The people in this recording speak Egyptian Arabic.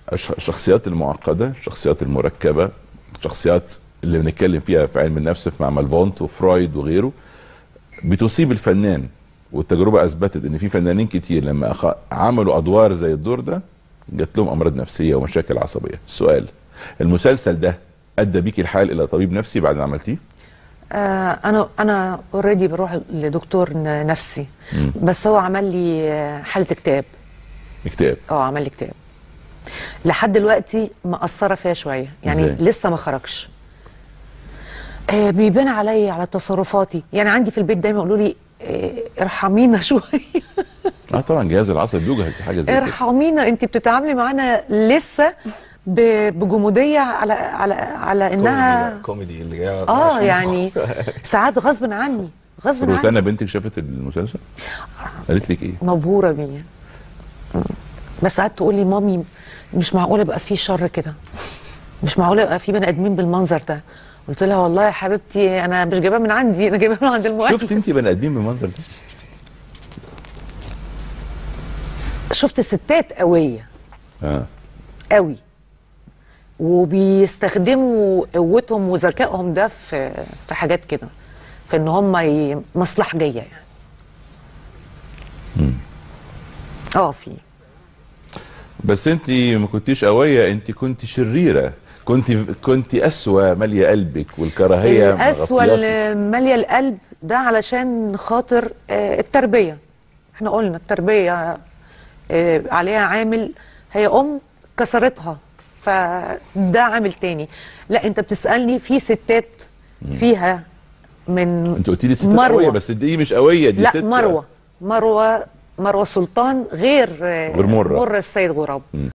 الش- الشخصيات المعقده الشخصيات المركبه الشخصيات اللي بنتكلم فيها في علم النفس في معمل فونت وفرويد وغيره بتصيب الفنان والتجربه اثبتت ان في فنانين كتير لما أخ... عملوا ادوار زي الدور ده جات لهم امراض نفسيه ومشاكل عصبيه السؤال المسلسل ده ادى بيك الحال الى طبيب نفسي بعد ما عملتيه آه انا انا اوريدي بروح لدكتور ن- نفسي بس هو عمل لي آه، حاله اكتئاب اكتئاب اه عمل لي اكتئاب لحد دلوقتي مأثرة فيها شوية يعني إزاي؟ لسه ما خرجش آه بيبان عليا على تصرفاتي يعني عندي في البيت دايما يقولوا لي آه ارحمينا شوية اه طبعا الجهاز العصبي بيوجد في حاجه زي كده ارحمينا انت بتتعاملي معانا لسه ب- بجمودية على على على انها كوميدي اللي جاي اه يعني ساعات غصب عني غصب عني روتانا بنتك شافت المسلسل قالت لك ايه مبهوره بيه بس قعدت تقول لي مامي مش معقوله يبقى في شر كده مش معقوله يبقى في بني ادمين بالمنظر ده قلت لها والله يا حبيبتي انا مش جايباها من عندي انا جايباها من عند المؤلف شفت انت بني ادمين بالمنظر ده شفت ستات قويه اه قوي وبيستخدموا قوتهم وذكائهم ده في في حاجات كده في ان هم ي- مصلحجيه يعني اه في بس انت ما كنتيش قويه انت كنت شريره كنت كنت اسوى ماليه قلبك والكراهيه القسوة مغطياكي. اللي مالية القلب ده علشان خاطر آه، التربية احنا قلنا التربية آه، عليها عامل هي أم كسرتها فده عامل تاني لا انت بتسألني في ستات فيها من انت قلت لي ست مروة. قويه بس دي مش قويه دي لا ست مروة مروة مروة سلطان غير آه، غير مرة. مرة السيد غراب